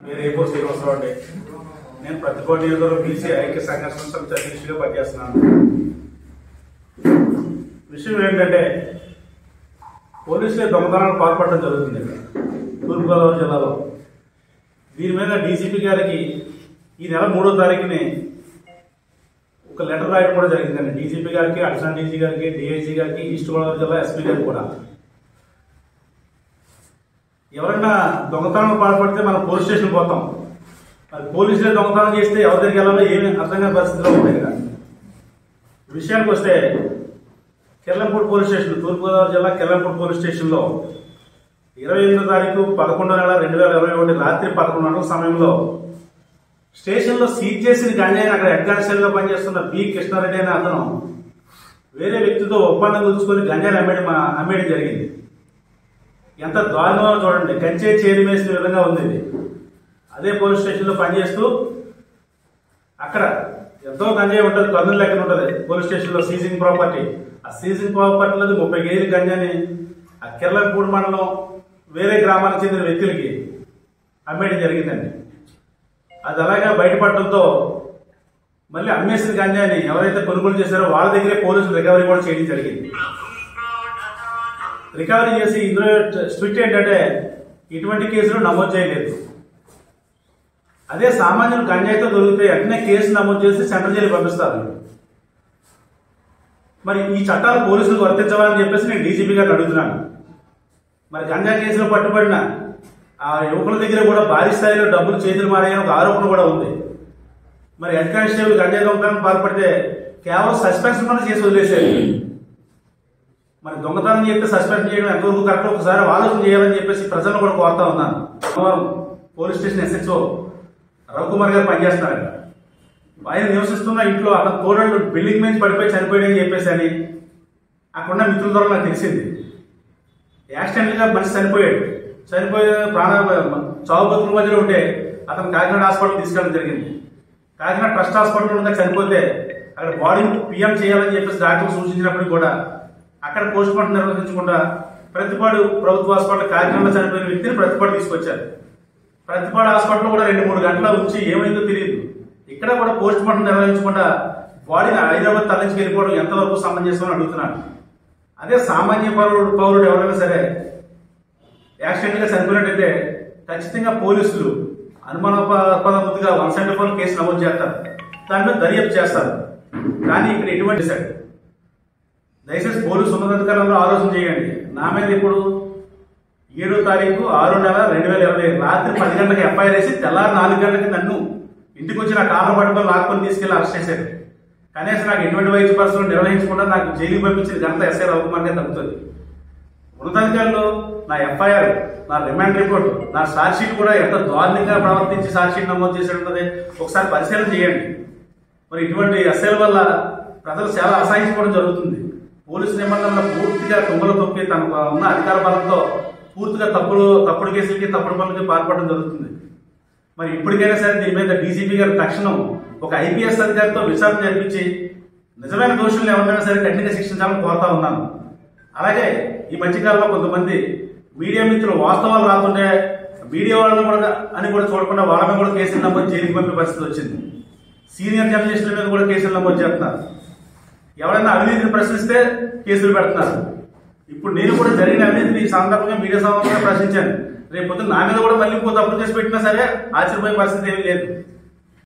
మీరు ఏపో శ్రీనివాసరావు అండి నేను ప్రతికోటి నియోజకవర్గం బీసీ ఐక్య సంఘర్షణ సమితి అధ్యక్షుడిగా పనిచేస్తున్నాను విషయం ఏంటంటే పోలీసులే దొంగతనాలు పాల్పడడం జరుగుతుంది ఇక్కడ తూర్పుగోదావరి జిల్లాలో దీని మీద డీసీపీ గారికి ఈ నెల మూడో తారీఖుని ఒక లెటర్ రాయడం కూడా జరిగిందండి డీసీపీ గారికి అడిషనల్ డీసీ గారికి డిఐజీ గారికి ఈస్ట్ గోదావరి జిల్లా ఎస్పీ గారికి కూడా ఎవరైనా దొంగతనం పాల్పడితే మనం పోలీస్ స్టేషన్ పోతాం మరి పోలీసులే దొంగతనం చేస్తే ఎవరి దగ్గరికి వెళ్ళాలో ఏమీ అర్థం కాని పరిస్థితిలో ఉంది కదా విషయానికి వస్తే కిర్లంపూడి పోలీస్ స్టేషన్ తూర్పుగోదావరి జిల్లా కిర్లంపూడి పోలీస్ స్టేషన్లో ఇరవై ఎనిమిదో తారీఖు పదకొండో నెల రెండు వేల ఇరవై ఒకటి రాత్రి పదకొండు గంటల సమయంలో స్టేషన్లో సీజ్ చేసిన గంజాయిని అక్కడ హెడ్ కానిస్టేబుల్గా పనిచేస్తున్న బి కృష్ణారెడ్డి అనే అతను వేరే వ్యక్తితో ఒప్పందం కుదుర్చుకొని గంజాయిని అమ్మేయడం అమ్మేయడం జరిగింది ఎంత దారుణమో చూడండి కంచే చేరి వేసిన విధంగా ఉంది ఇది అదే పోలీస్ స్టేషన్లో పనిచేస్తూ అక్కడ ఎంతో గంజాయి ఉంటుంది కన్నుల లెక్కన ఉంటుంది పోలీస్ స్టేషన్లో సీజింగ్ ప్రాపర్టీ ఆ సీజింగ్ ప్రాపర్టీలో ముప్పై కేజీల గంజాని ఆ కిర్లంపూడి మండలం వేరే గ్రామానికి చెందిన వ్యక్తులకి అమ్మేయడం జరిగిందండి అది అలాగా బయటపడటంతో మళ్ళీ అమ్మేసిన గంజాని ఎవరైతే కొనుగోలు చేశారో వాళ్ళ దగ్గరే పోలీసులు రికవరీ కూడా చేయడం జరిగింది రికవరీ చేసి ఇందులో స్ట్రిక్ట్ ఏంటంటే ఇటువంటి కేసులు నమోదు చేయలేదు అదే సామాన్యులు గంజాయితో దొరికితే వెంటనే కేసు నమోదు చేసి సెంట్రల్ జైలు పంపిస్తారు మరి ఈ చట్టాలు పోలీసులకు వర్తించవాలని చెప్పేసి నేను డీజీపీ గారిని అడుగుతున్నాను మరి గంజా కేసులో పట్టుబడిన ఆ యువకుల దగ్గర కూడా భారీ స్థాయిలో డబ్బులు చేతులు మారాయని ఒక ఆరోపణ కూడా ఉంది మరి హెడ్ కానిస్టేబుల్ గంజా దొంగతనం పాల్పడితే కేవలం సస్పెన్షన్ కూడా చేసి వదిలేసేది మరి దొంగతనం చేస్తే సస్పెండ్ చేయడం ఎంతవరకు కరెక్ట్ ఒకసారి ఆలోచన చేయాలని చెప్పేసి ప్రజలను కూడా కోరుతా ఉన్నాను సోమవారం పోలీస్ స్టేషన్ ఎస్హెచ్ఓ రవికుమార్ గారు పనిచేస్తున్నారు ఇక్కడ. ఆయన నివసిస్తున్న ఇంట్లో అతను తోడళ్ళు బిల్డింగ్ మీద పడిపోయి చనిపోయాడని చెప్పేసి అని అక్కడున్న మిత్రుల ద్వారా నాకు తెలిసింది యాక్సిడెంట్ గా మనిషి చనిపోయాడు చనిపోయే ప్రాణ చావు బతుకుల మధ్యలో ఉంటే అతను కాకినాడ హాస్పిటల్ తీసుకెళ్ళడం జరిగింది కాకినాడ ట్రస్ట్ హాస్పిటల్ ఉండగా చనిపోతే అక్కడ బాడీని పిఎం చేయాలని చెప్పేసి డాక్టర్ సూచించినప్పటికీ కూడా అక్కడ పోస్ట్ మార్టం నిర్వహించకుండా ప్రతిపాడు ప్రభుత్వ హాస్పిటల్ కాకినాడలో చనిపోయిన వ్యక్తిని ప్రతిపాడు తీసుకొచ్చారు ప్రతిపాడు హాస్పిటల్ కూడా రెండు మూడు గంటల ఉంచి ఏమైందో తెలియదు ఇక్కడ కూడా పోస్ట్ మార్టం నిర్వహించకుండా బాడీని హైదరాబాద్ తరలించి వెళ్ళిపోవడం ఎంతవరకు సమంజసం అని అడుగుతున్నాను అదే సామాన్య పౌరుడు పౌరుడు ఎవరైనా సరే యాక్సిడెంట్ గా చనిపోయినట్టయితే ఖచ్చితంగా పోలీసులు అనుమానాస్పదముగా వన్ సెవెంటీ ఫోర్ కేసు నమోదు చేస్తారు దాని మీద దర్యాప్తు చేస్తారు కానీ ఇక్కడ ఎటువంటి సార్ దయచేసి పోలీసు ఉన్నతాధికారులంలో ఆలోచన చేయండి నా మీద ఇప్పుడు ఏడో తారీఖు ఆరో నెల రెండు వేల ఇరవై రాత్రి పది గంటలకు ఎఫ్ఐఆర్ వేసి తెల్లారి నాలుగు గంటలకి నన్ను ఇంటికి వచ్చి నా కాళ్ళ పట్టుకొని లాక్కొని తీసుకెళ్లి అరెస్ట్ చేశారు కనీసం నాకు ఎటువంటి వైద్య పరిస్థితులు నిర్వహించకుండా నాకు జైలుకి పంపించిన ఘనత ఎస్ఐ రవికుమార్ గారు తగ్గుతుంది ఉన్నతాధికారులు నా ఎఫ్ఐఆర్ నా రిమాండ్ రిపోర్ట్ నా ఛార్జ్ షీట్ కూడా ఎంత దారుణంగా ప్రవర్తించి ఛార్జ్ షీట్ నమోదు చేసి ఉంటుంది ఒకసారి పరిశీలన చేయండి మరి ఇటువంటి ఎస్ఐల వల్ల ప్రజలు చాలా అసహించుకోవడం జరుగుతుంది పోలీసు నిబంధనలు పూర్తిగా తుంగలు తొక్కి తనకు ఉన్న అధికార బలంతో పూర్తిగా తప్పుడు తప్పుడు కేసులకి తప్పుడు పనులకి పాల్పడడం జరుగుతుంది మరి ఇప్పటికైనా సరే దీని మీద డీజీపీ గారు తక్షణం ఒక ఐపీఎస్ అధికారితో విచారణ జరిపించి నిజమైన దోషులను ఎవరైనా సరే కఠినంగా శిక్షించాలని కోరుతా ఉన్నాను అలాగే ఈ మధ్యకాలంలో కొంతమంది మీడియా మిత్రులు వాస్తవాలు రాకుంటే మీడియా వాళ్ళని కూడా అని కూడా చూడకుండా వాళ్ళ మీద కూడా కేసులు నమోదు జైలుకి పంపే పరిస్థితి వచ్చింది సీనియర్ జర్నలిస్టుల మీద కూడా కేసులు నమోదు చేస్తున్నారు ఎవరైనా అవినీతిని ప్రశ్నిస్తే కేసులు పెడుతున్నారు ఇప్పుడు నేను కూడా జరిగిన అవినీతిని ఈ సందర్భంగా మీడియా సందర్భంగా ప్రశ్నించాను రేపు పొద్దున్న నా మీద కూడా మళ్ళీ ఇంకో తప్పు చేసి పెట్టినా సరే ఆశ్చర్యపోయే పరిస్థితి ఏమీ లేదు